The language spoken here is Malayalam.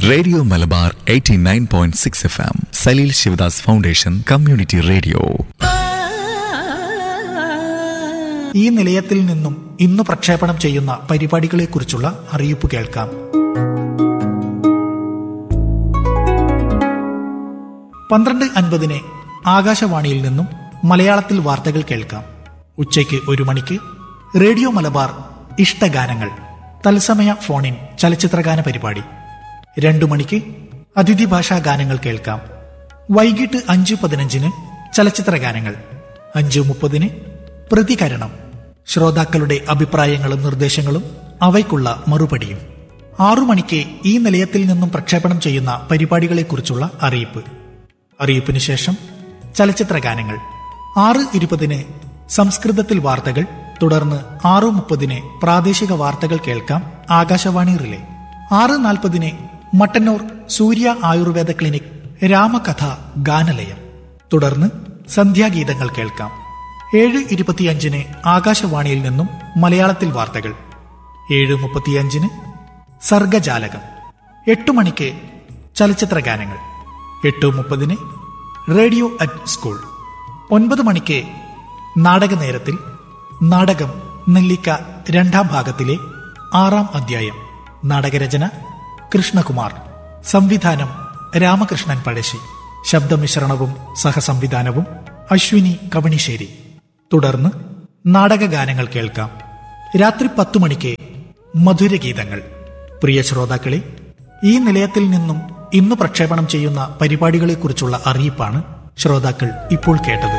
radio Malabar 89.6 point six F M Saleel Shivadas foundation community radio ഈ നിലയത്തിൽ നിന്നും ഇന്ന് പ്രക്ഷേപണം ചെയ്യുന്ന പരിപാടികളെക്കുറിച്ചുള്ള അറിയിപ്പ് കേൾക്കാം പന്ത്രണ്ട് അൻപതിന് ആകാശവാണിയിൽ നിന്നും മലയാളത്തിൽ വാർത്തകൾ കേൾക്കാം ഉച്ചയ്ക്ക് ഒരു മണിക്ക് റേഡിയോ മലബാർ ഇഷ്ടഗാനങ്ങൾ തത്സമയ ഫോണിൻ ചലച്ചിത്രഗാന പരിപാടി രണ്ടു മണിക്ക് അതിഥി ഭാഷാ ഗാനങ്ങൾ കേൾക്കാം വൈകിട്ട് അഞ്ച് പതിനഞ്ചിന് ചലച്ചിത്ര ഗാനങ്ങൾ അഞ്ച് മുപ്പതിന് പ്രതികരണം ശ്രോതാക്കളുടെ അഭിപ്രായങ്ങളും നിർദ്ദേശങ്ങളും അവയ്ക്കുള്ള മറുപടിയും ആറു മണിക്ക് ഈ നിലയത്തിൽ നിന്നും പ്രക്ഷേപണം ചെയ്യുന്ന പരിപാടികളെക്കുറിച്ചുള്ള അറിയിപ്പ് അറിയിപ്പിന് ശേഷം ചലച്ചിത്ര ഗാനങ്ങൾ ആറ് ഇരുപതിന് സംസ്കൃതത്തിൽ വാർത്തകൾ തുടർന്ന് ആറു മുപ്പതിന് പ്രാദേശിക വാർത്തകൾ കേൾക്കാം ആകാശവാണി റിലേ ആറ് നാൽപ്പതിന് മട്ടന്നൂർ സൂര്യ ആയുർവേദ ക്ലിനിക് രാമകഥ ഗാനലയം തുടർന്ന് സന്ധ്യാഗീതങ്ങൾ കേൾക്കാം ഏഴ് ഇരുപത്തിയഞ്ചിന് ആകാശവാണിയിൽ നിന്നും മലയാളത്തിൽ വാർത്തകൾ ഏഴ് മുപ്പത്തിയഞ്ചിന് സർഗജാലകം എട്ടു മണിക്ക് ചലച്ചിത്ര ഗാനങ്ങൾ എട്ട് മുപ്പതിന് റേഡിയോ അറ്റ് സ്കൂൾ ഒൻപത് മണിക്ക് നാടക നേരത്തിൽ നാടകം നെല്ലിക്ക രണ്ടാം ഭാഗത്തിലെ ആറാം അധ്യായം നാടകരചന കൃഷ്ണകുമാർ സംവിധാനം രാമകൃഷ്ണൻ പഴശ്ശി ശബ്ദമിശ്രണവും സഹസംവിധാനവും അശ്വിനി കവണിശ്ശേരി തുടർന്ന് നാടകഗാനങ്ങൾ കേൾക്കാം രാത്രി പത്തു മണിക്ക് മധുരഗീതങ്ങൾ പ്രിയ ശ്രോതാക്കളെ ഈ നിലയത്തിൽ നിന്നും ഇന്ന് പ്രക്ഷേപണം ചെയ്യുന്ന പരിപാടികളെക്കുറിച്ചുള്ള അറിയിപ്പാണ് ശ്രോതാക്കൾ ഇപ്പോൾ കേട്ടത്